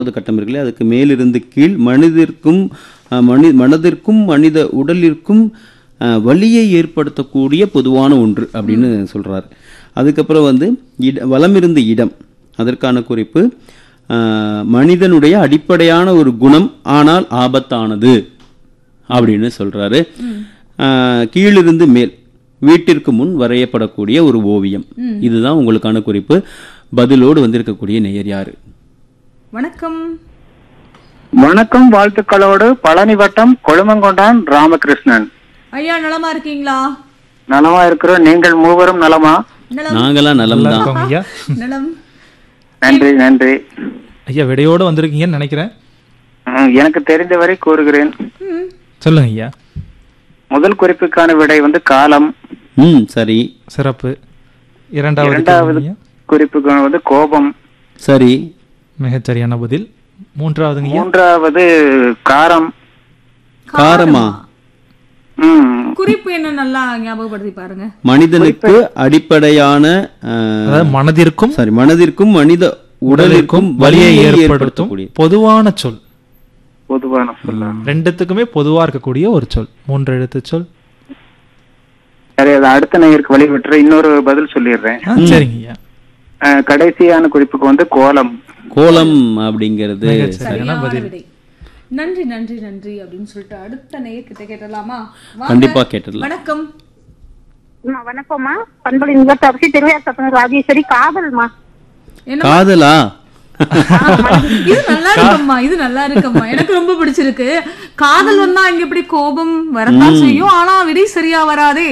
மூன்றாவது கட்டம் இருக்குல்ல அதுக்கு மேலிருந்து கீழ் மனிதர்க்கும் அஹ், மனி மனதிற்கும் மனித உடலிற்கும் அஹ், வலியை ஏற்படுத்தக்கூடிய பொதுவான ஒன்று அப்படின்னு சொல்றாரு அதுக்கப்புறம் வந்து இட வலமிருந்த இடம் அதற்கான குறிப்பு அஹ், மனிதனுடைய அடிப்படையான ஒரு குணம் ஆனால் ஆபத்தானது அப்படின்னு சொல்றாரு அஹ், கீழிருந்து மேல் வீட்டிற்கு முன் வரையப்படக்கூடிய ஒரு ஓவியம் இதுதான் உங்களுக்கான குறிப்பு பதிலோடு வந்திருக்கக்கூடிய நேயர் யாரு வணக்கம் வணக்கம் வாழ்த்துக்களோடு பழனி வட்டம் கொழுமங்கொண்டான் ராமகிருஷ்ணன் ஐயா நலமா இருக்கீங்களா நலமா இருக்கிறோம் நீங்கள் மூவரும் நலமா நலம் நாங்களாம் நலம் தான் இருக்கோங்க ஐயா நலம் நன்றி நன்றி ஐயா விடையோட வந்திருக்கீங்கன்னு நினைக்கிறேன் ம், எனக்கு தெரிந்தவரை கூறுகிறேன் ம், சொல்லுங்க ஐயா முதல் குறிப்புக்கான விடை வந்து காலம் ம் சரி சிறப்பு இரண்டாவது இரண்டாவது கேள்வி ஐயா. குறிப்புக்கு வந்து கோபம் சரி மிகச் சரியான பதில் மூன்றாவதுங்க ஐயா மூன்றாவது காரம் காரமா ம், குறிப்பு என்ன நல்லா ஞாபகப்படுத்தி பாருங்க மனிதனுக்கு அடிப்படையான அஹ், அதாவது மனதிற்கும் சாரி மனதிற்கும் மனித உடலிற்கும் வலியை ஏற்படுத்தும் ஏற்படுத்தக்கூடிய பொதுவான சொல் பொதுவான சொல்ல ரெண்டுத்துக்குமே பொதுவா இருக்கக்கூடிய ஒரு சொல் மூன்று எழுத்து சொல் சரி அது அடுத்த நேயருக்கு வழி விட்டுற இன்னொரு பதில் சொல்லிடுறேன் ஆ, சரிங்க ஐயா அஹ், கடைசியான குறிப்புக்கு வந்து கோலம் கோலம் அப்படிங்கிறது மிகச் சரியான சரியான பதில் விடை நன்றி நன்றி நன்றி அப்படின்னு சொல்லிட்டு அடுத்த நேயர்கிட்ட கேட்டலாமா வாங்க. கண்டிப்பா கேட்டுடலாம் வணக்கம் அம்மா, வணக்கம்மா பண்புல நிகழ்ச்சி அரசி திருவிழா சத்தம் ராஜேஸ்வரி காதல்மா என்ன காதலா இது நல்லா இருக்கம்மா இது நல்லா இருக்கம்மா எனக்கு ரொம்ப பிடிச்சிருக்கு காதல் வந்தா இங்க எப்படி கோபம் வரத்தான் செய்யும் ஆனா விடை சரியா வராதே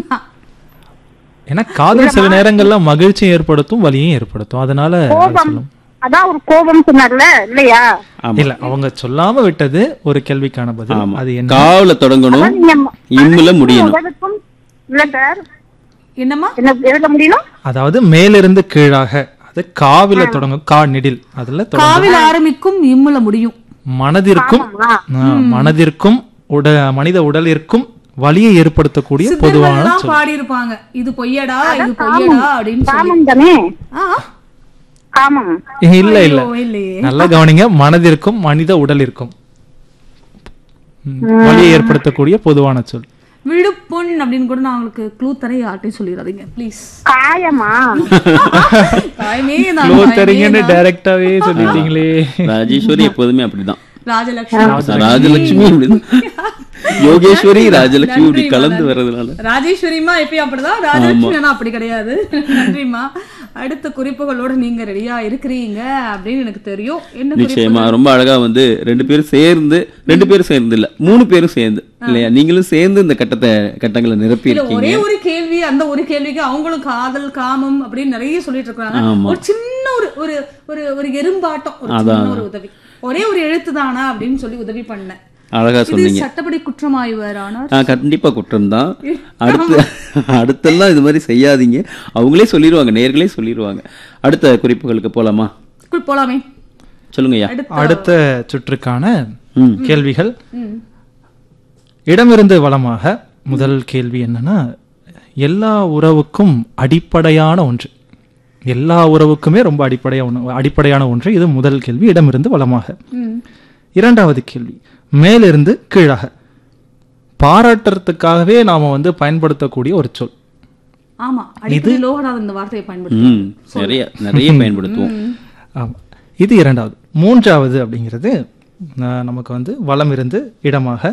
ஏன்னா காதல் சில நேரங்கள்ல மகிழ்ச்சி ஏற்படுத்தும் வலியும் ஏற்படுத்தும் அதனால கோபம் சொல்லும் அதான் ஒரு கோபம் சொன்னார்ல இல்லையா ஆமா இல்ல அவங்க சொல்லாம விட்டது ஒரு கேள்விக்கான பதில் ஆமா அது என்ன காவுல தொடங்கணும் நீங்க இம்முல முடியணும் உங்களுக்கும் இல்ல சார் என்னம்மா என்ன எழுத முடியணும் அதாவது மேலிருந்து கீழாக அது காவில தொடங்கும் கா நெடில் அதுல தொடங்கும் காவில் ஆரம்பிக்கும் இம்முல முடியும் மனதிற்கும் ஆ, மனதிற்கும் உட மனித உடலிற்கும் வலியை ஏற்படுத்தக்கூடிய பொதுவான சித்தர்கள்லாம் சொல் பாடி இருப்பாங்க இது பொய்யடா இது பொய்யடா அப்படின்னு சொல்லி காமம் தானே ஆ, காமம் இல்ல இல்ல ஐயோ, இல்லையே நல்லா கவனிங்க மனதிற்கும் மனித உடலிற்கும் ம், வலியை ஏற்படுத்தக்கூடிய பொதுவான சொல் விழுப்புண் அப்படின்னு கூட நான் உங்களுக்கு க்ளூ தரேன் யார்ட்டையும் சொல்லிடாதீங்க ப்ளீஸ் காயமா தாயமே தான் க்ளோ தாயமே தரீங்கன்னு தான். டைரக்டாவே சொல்லிட்டீங்களே ராஜேஸ்வரி எப்போதுமே அப்படிதான் ராஜலட்சுமி ராஜலட்சுமி அப்படிதான் யோகேஸ்வரி ராஜலட்சுமி இப்படி நன்றிம்மா, கலந்து நன்றி. வர்றதுனால ராஜேஸ்வரிமா எப்பயும் அப்படிதான் ராஜலட்சுமி ஆனா அப்படி கிடையாது நன்றிம்மா அடுத்த குறிப்புகளோட நீங்க ரெடியா இருக்கிறீங்க அப்படின்னு எனக்கு தெரியும் என்ன குறிப்பு நிச்சயமா ரொம்ப அழகா வந்து ரெண்டு பேரும் சேர்ந்து ரெண்டு பேரும் சேர்ந்து இல்ல மூணு பேரும் சேர்ந்து இல்லையா நீங்களும் சேர்ந்து இந்த கட்டத்தை கட்டங்களை நிரப்பி இல்ல இருக்கீங்க ஒரே ஒரு கேள்வி அந்த ஒரு கேள்விக்கு அவங்களும் காதல் காமம் அப்படின்னு நிறைய சொல்லிட்டு இருக்காங்க ஆமா. ஒரு சின்ன ஒரு ஒரு ஒரு ஒரு எறும்பாட்டம் ஒரு சின்ன ஒரு உதவி ஒரே ஒரு எழுத்து தானா அப்படின்னு சொல்லி உதவி பண்ணேன் அழகா இது சொன்னீங்க சட்டப்படி குற்றமாய்வர் ஆனால் ஆ, கண்டிப்பா குற்றம் தான் அடுத்து அடுத்தெல்லாம் இது மாதிரி செய்யாதீங்க அவங்களே சொல்லிடுவாங்க நேர்களே சொல்லிடுவாங்க அடுத்த குறிப்புகளுக்கு போலாமா குள் போலாமே சொல்லுங்கய்யா அடுத்த அடுத்த சுற்றுக்கான ம். கேள்விகள் ம். இடமிருந்து வளமாக முதல் கேள்வி என்னன்னா எல்லா உறவுக்கும் அடிப்படையான ஒன்று எல்லா உறவுக்குமே ரொம்ப அடிப்படையான அடிப்படையான ஒன்று இது முதல் கேள்வி இடமிருந்து வளமாக ம். இரண்டாவது கேள்வி மேலிருந்து கீழாக பாராட்டுறதுக்காகவே நாம வந்து பயன்படுத்தக்கூடிய ஒரு சொல் ஆமா அடிக்கடி லோகநாதன் இந்த வார்த்தையை பயன்படுத்தி ம் நிறைய நிறைய பயன்படுத்துவோம் ஆமா இது இரண்டாவது மூன்றாவது அப்படிங்கிறது அஹ், நமக்கு வந்து வலம் இருந்து இடமாக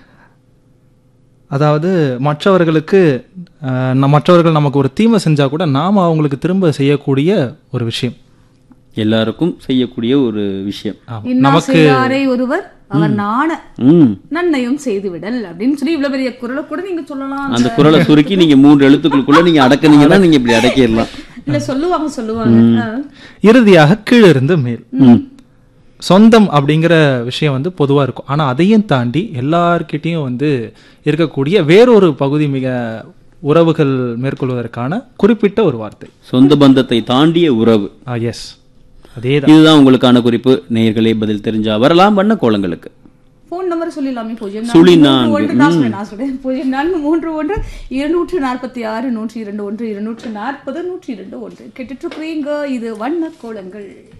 அதாவது மற்றவர்களுக்கு அஹ், ந- மற்றவர்கள் நமக்கு ஒரு தீமை செஞ்சா கூட நாம அவங்களுக்கு திரும்ப செய்யக்கூடிய ஒரு விஷயம் எல்லாருக்கும் செய்யக்கூடிய ஒரு விஷயம் ஆமா. இன்னா செய்தாரை ஒருவர் அவர் நாண ம் நன்னயம் செய்து விடல் அப்படின்னு சொல்லி இவ்வளவு பெரிய குரலை கூட நீங்க சொல்லலாம் அந்த குரலை சுருக்கி நீங்க மூன்று எழுத்துக்களுக்குள்ள நீங்க அடக்குனீங்கன்னா நீங்க இப்படி அடக்கிடலாம் இல்ல சொல்லுவாங்க சொல்லுவாங்க ஆ. இறுதியாக கீழிருந்து மேல் ம் சொந்தம் அப்படிங்கிற விஷயம் வந்து பொதுவா இருக்கும் ஆனா அதையும் தாண்டி எல்லார்கிட்டயும் வந்து இருக்கக்கூடிய வேறொரு பகுதி மிக உறவுகள் மேற்கொள்வதற்கான குறிப்பிட்ட ஒரு வார்த்தை சொந்த பந்தத்தை தாண்டிய உறவு எஸ் அதேதான் இதுதான் உங்களுக்கான குறிப்பு நேயர்களே பதில் தெரிஞ்சா வரலாம் வண்ண கோலங்களுக்கு போன் நம்பர் சொல்லிடலாமே பூஜ்ஜியம் சுழி நான்கு மூன்று நான்கு. ஒன்று நான் சொல்றேன், நான் சொல்றேன் பூஜ்ஜியம் நான்கு மூன்று ஒன்று இருநூற்று நாற்பத்தி ஆறு நூற்றி இரண்டு ஒன்று இருநூற்று நாற்பது நூற்றி இரண்டு ஒன்று கேட்டுட்டு இருக்கிறீங்க இது வண்ண கோலங்கள்